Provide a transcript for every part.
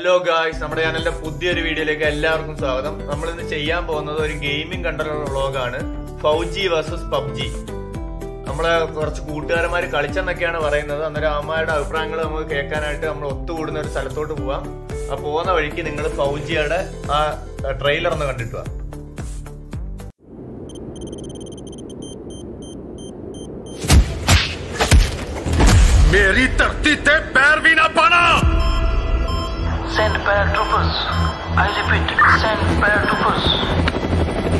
Hello guys നമ്മുടെ ചാനലിന്റെ പുതിയൊരു വീഡിയോയിലേക്ക് എല്ലാവർക്കും സ്വാഗതം നമ്മൾ ഇന്ന് ചെയ്യാൻ പോകുന്നത് ഒരു ഗെയിമിംഗ് കണ്ടുള്ള വ്ളോഗാണ് ഫൗജി വേഴ്സസ് പബ്ജി നമ്മളെ കുറച്ച് കൂട്ടുകാരന്മാർ കളിച്ചെന്നൊക്കെയാണ് പറയുന്നത് അന്നേരം അമ്മയുടെ അഭിപ്രായങ്ങൾ നമുക്ക് കേൾക്കാനായിട്ട് നമ്മൾ ഒത്തുകൂടുന്ന ഒരു സ്ഥലത്തോട്ട് പോവാം ആ പോകുന്ന വഴിക്ക് നിങ്ങൾ ഫൗജിയുടെ ആ ട്രെയിലർ ഒന്ന് കണ്ടിട്ട് വാ मेरी धरती ते पैर भी ना पाना Send paratroopers. I repeat, send paratroopers.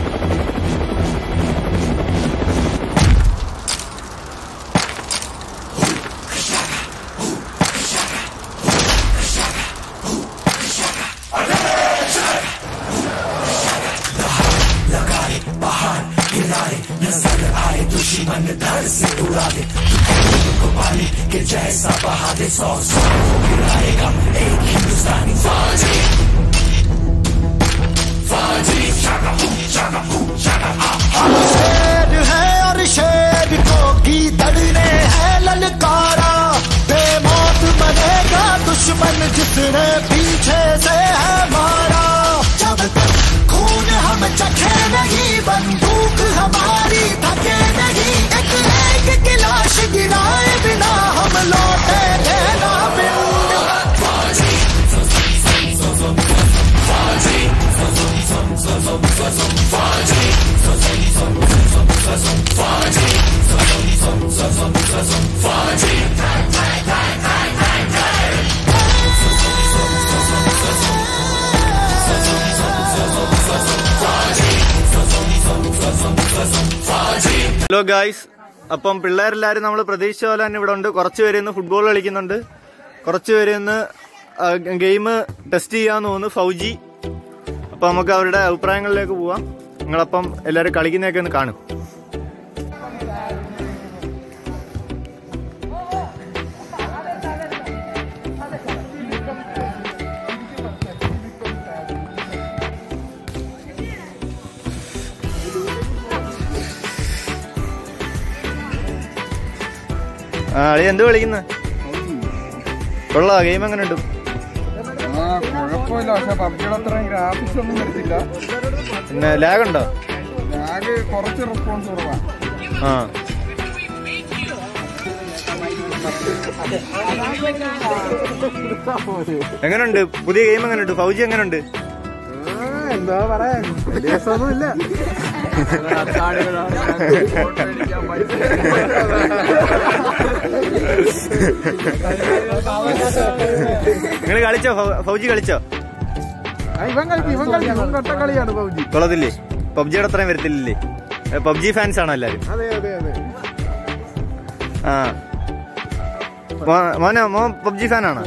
शेर है और शेर को गीदड़ ने है ललकारा बेमौत मरेगा दुश्मन जिसने पीछे से है मारा जब तक खून हम चखे नहीं बंदूक हमारी थके नहीं एक एक गिलास गिराए बिना हम लौटे देना पिंड ഹലോ ഗായ്സ് അപ്പം പിള്ളേരെല്ലാരും നമ്മൾ പ്രതീക്ഷിച്ച പോലെ തന്നെ ഇവിടെ ഉണ്ട് കുറച്ച് പേര് ഇന്ന് ഫുട്ബോൾ കളിക്കുന്നുണ്ട് കുറച്ച് പേര് ഇന്ന് ഗെയിം ടെസ്റ്റ് ചെയ്യാന്ന് തോന്നുന്നു ഫൗജി അപ്പൊ നമുക്ക് അവരുടെ അഭിപ്രായങ്ങളിലേക്ക് പോവാം നിങ്ങളപ്പം എല്ലാവരും കളിക്കുന്നതൊക്കെ ഒന്ന് കാണും ആ അളി എന്ത് കളിക്കുന്ന കൊള്ളാ ഗെയിം എങ്ങനെ ഉണ്ട് ആ കുഴപ്പമില്ല പക്ഷെ പബ്ജിയുടെ അത്രയും ഗ്രാഫിക്സ് ഒന്നും വരുത്തില്ല പിന്നെ ലാഗ് ഉണ്ടോ ലാഗ് കുറച്ച് റെസ്പോൺസ് കുറവാണ് ആ എങ്ങനുണ്ട് പുതിയ ഗെയിം എങ്ങനെയുണ്ട് ഫൗജി എങ്ങനെയുണ്ട് എന്താ പറയാൻ വലിയ രസമൊന്നുമില്ല നിങ്ങൾ കളിച്ചോ ഫൗ- ഫൗജി കളിച്ചോ ഇവൻ കളിക്കും ഇവൻ കളിക്കും ഇവൻ കട്ട കളിയാണ് പബ്ജി കൊള്ളത്തില്ലേ പബ്ജിയുടെ അത്രയും വരത്തില്ലേ പബ്ജി ഫാൻസ് ആണോ എല്ലാരും അതെ അതെ അതെ ആ മോ- മോനോ മോൻ പബ്ജി ഫാനാണോ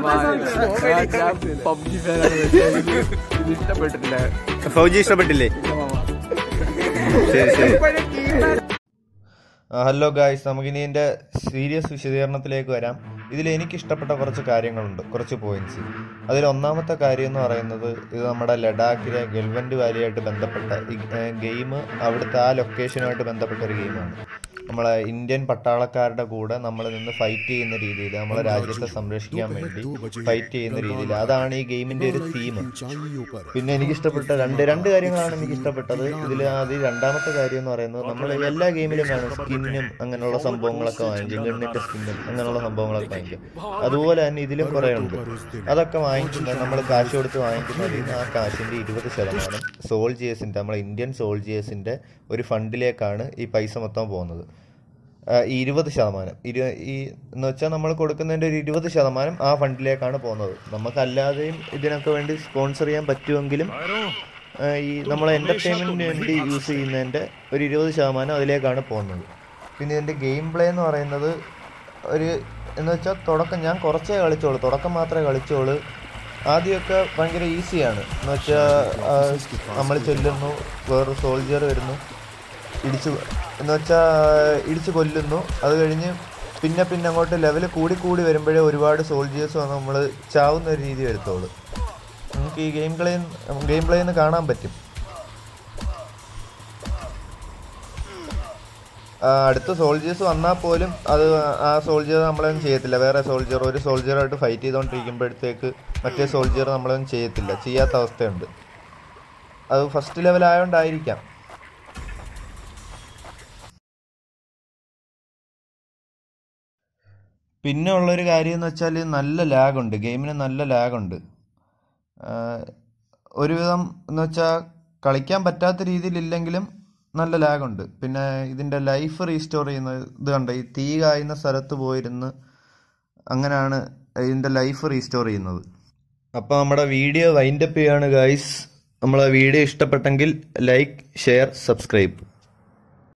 പബ്ജി ഇഷ്ടപ്പെട്ടിട്ടില്ല ഫൗജി ഇഷ്ടപ്പെട്ടില്ലേ ശരി ശരി ഹലോ ഗായ്സ് നമുക്കിനി ഇതിൻ്റെ സീരിയസ് വിശദീകരണത്തിലേക്ക് വരാം ഇതിൽ എനിക്ക് ഇഷ്ടപ്പെട്ട കുറച്ച് കാര്യങ്ങളുണ്ട് കുറച്ച് പോയിന്റ്സ് അതിൽ ഒന്നാമത്തെ കാര്യം എന്ന് പറയുന്നത് ഇത് നമ്മുടെ ലഡാക്കിലെ ഗൽവൻഡ് വാലിയായിട്ട് ബന്ധപ്പെട്ട ഈ ഗെയിം അവിടുത്തെ ആ ലൊക്കേഷനുമായിട്ട് ബന്ധപ്പെട്ട ഒരു ഗെയിമാണ് നമ്മളെ ഇന്ത്യൻ പട്ടാളക്കാരുടെ കൂടെ നമ്മൾ നിന്ന് ഫൈറ്റ് ചെയ്യുന്ന രീതിയിൽ നമ്മളെ രാജ്യത്തെ സംരക്ഷിക്കാൻ വേണ്ടി ഫൈറ്റ് ചെയ്യുന്ന രീതിയിൽ അതാണ് ഈ ഗെയിമിൻ്റെ ഒരു തീം പിന്നെ എനിക്ക് ഇഷ്ടപ്പെട്ട രണ്ട് രണ്ട് കാര്യങ്ങളാണ് എനിക്ക് ഇഷ്ടപ്പെട്ടത് ഇതിൽ ആദ്യം രണ്ടാമത്തെ കാര്യം എന്ന് പറയുന്നത് നമ്മൾ എല്ലാ ഗെയിമിലും കാണും സ്കിന്നും അങ്ങനെയുള്ള സംഭവങ്ങളൊക്കെ വാങ്ങിക്കും ഗണ്ണിന്റെ സ്കിന്നും അങ്ങനെയുള്ള സംഭവങ്ങളൊക്കെ വാങ്ങിക്കും അതുപോലെ തന്നെ ഇതിലും കുറേ ഉണ്ട് അതൊക്കെ വാങ്ങിക്കുന്നത് നമ്മൾ കാശ് കൊടുത്ത് വാങ്ങിക്കുന്നതിൽ നിന്ന് ആ കാശിന്റെ ഇരുപത് ശതമാനം സോൾജിയേഴ്സിന്റെ നമ്മളെ ഇന്ത്യൻ സോൾജിയേഴ്സിന്റെ ഒരു ഫണ്ടിലേക്കാണ് ഈ പൈസ മൊത്തം പോകുന്നത് ആ, ഈ ഇരുപത് ശതമാനം ഇരു ഈ എന്ന് വെച്ചാൽ നമ്മൾ കൊടുക്കുന്നതിൻ്റെ ഒരു ഇരുപത് ശതമാനം ആ ഫണ്ടിലേക്കാണ് പോകുന്നത് നമുക്കല്ലാതെയും ഇതിനൊക്കെ വേണ്ടി സ്പോൺസർ ചെയ്യാൻ പറ്റുമെങ്കിലും ആ, ഈ നമ്മളെ എൻ്റർടൈൻമെൻറ്റിന് വേണ്ടി യൂസ് ചെയ്യുന്നതിൻ്റെ ഒരു ഇരുപത് ശതമാനം അതിലേക്കാണ് പോകുന്നത് പിന്നെ ഇതിൻ്റെ ഗെയിം പ്ലേ എന്ന് പറയുന്നത് ഒരു എന്ന് വെച്ചാൽ തുടക്കം ഞാൻ കുറച്ചേ കളിച്ചോളൂ തുടക്കം മാത്രമേ കളിച്ചോളൂ ആദ്യമൊക്കെ ഭയങ്കര ഈസിയാണ് എന്ന് വെച്ചാൽ നമ്മൾ ചെല്ലുന്നു വേറൊരു സോൾജിയർ വരുന്നു ഇടിച്ച് എന്ന് വെച്ചാൽ ഇടിച്ച് കൊല്ലുന്നു അത് കഴിഞ്ഞ് പിന്നെ പിന്നെ അങ്ങോട്ട് ലെവൽ കൂടി കൂടി വരുമ്പോഴേ ഒരുപാട് സോൾജിയേഴ്സ് വന്ന് നമ്മൾ ചാവുന്ന ഒരു രീതി വരുത്തുള്ളൂ നമുക്ക് ഈ ഗെയിം പ്ലേ ഗെയിം പ്ലേ നിന്ന് കാണാൻ പറ്റും ആ, അടുത്ത സോൾജേഴ്സ് വന്നാൽ പോലും അത് ആ സോൾജിയർ നമ്മളൊന്നും ചെയ്യത്തില്ല വേറെ സോൾജിയർ ഒരു സോൾജിയറായിട്ട് ഫൈറ്റ് ചെയ്തുകൊണ്ടിരിക്കുമ്പോഴത്തേക്ക് മറ്റേ സോൾജിയർ നമ്മളൊന്നും ചെയ്യത്തില്ല ചെയ്യാത്ത അവസ്ഥയുണ്ട് അത് ഫസ്റ്റ് ലെവൽ ആയതുകൊണ്ടായിരിക്കാം പിന്നെ ഉള്ളൊരു കാര്യം എന്ന് വെച്ചാൽ നല്ല ലാഗുണ്ട് ഗെയിമിന് നല്ല ലാഗുണ്ട് ഒരുവിധം എന്ന് വെച്ചാൽ കളിക്കാൻ പറ്റാത്ത രീതിയിലില്ലെങ്കിലും നല്ല ലാഗുണ്ട് പിന്നെ ഇതിൻ്റെ ലൈഫ് റീസ്റ്റോർ ചെയ്യുന്ന ഇത് കണ്ട ഈ തീ കായുന്ന സ്ഥലത്ത് പോയിരുന്ന് അങ്ങനെയാണ് ഇതിൻ്റെ ലൈഫ് റീസ്റ്റോർ ചെയ്യുന്നത് അപ്പോൾ നമ്മുടെ വീഡിയോ വൈൻഡപ്പ് ചെയ്യാണ് ഗൈസ് നമ്മളെ വീഡിയോ ഇഷ്ടപ്പെട്ടെങ്കിൽ ലൈക്ക് ഷെയർ സബ്സ്ക്രൈബ്